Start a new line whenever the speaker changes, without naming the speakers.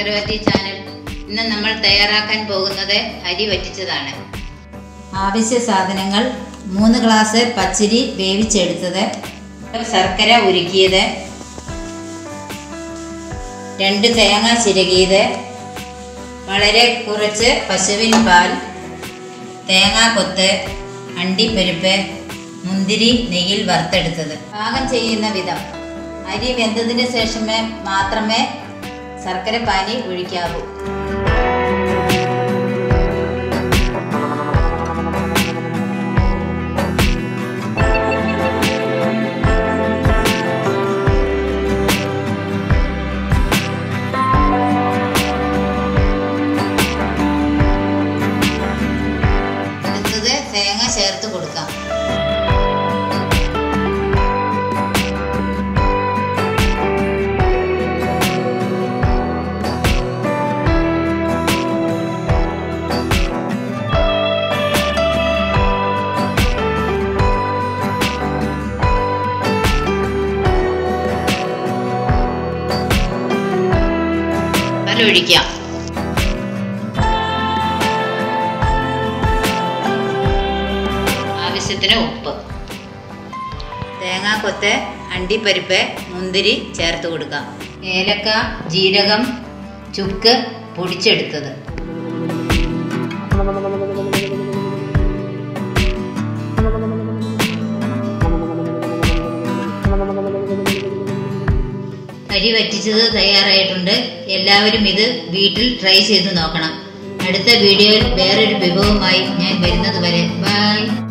ചക്രവർത്തി ചാനൽ ഇന്ന് നമ്മൾ തയ്യാറാക്കാൻ പോകുന്നത് അരി വറ്റിച്ചതാണ് ആവശ്യ സാധനങ്ങൾ മൂന്ന് ഗ്ലാസ് പച്ചരി വേവിച്ചെടുത്തത് ശർക്കര ഉരുക്കിയത് രണ്ട് തേങ്ങ ചിരകിയത് വളരെ കുറച്ച് പശുവിൻ പാൽ തേങ്ങാക്കൊത്ത് അണ്ടിപ്പരിപ്പ് മുന്തിരി നെയ്യിൽ വറുത്തെടുത്തത് പാകം ചെയ്യുന്ന വിധം അരി വെന്തതിന് ശേഷമേ മാത്രമേ ശർക്കര പാനി ഒഴിക്കാവൂ അടുത്തത് തേങ്ങ ചേർത്ത് കൊടുക്കാം ഒഴിക്കാം ആവശ്യത്തിന് ഉപ്പ് തേങ്ങാക്കൊത്ത് അണ്ടിപ്പരിപ്പ് മുന്തിരി ചേർത്ത് കൊടുക്കാം ഏലക്ക ജീരകം ചുക്ക് പൊടിച്ചെടുത്തത് അരി വറ്റിച്ചത് തയ്യാറായിട്ടുണ്ട് എല്ലാവരും ഇത് വീട്ടിൽ ട്രൈ ചെയ്ത് നോക്കണം അടുത്ത വീഡിയോയിൽ വേറൊരു വിഭവമായി ഞാൻ വരുന്നത് വരെ ബൈ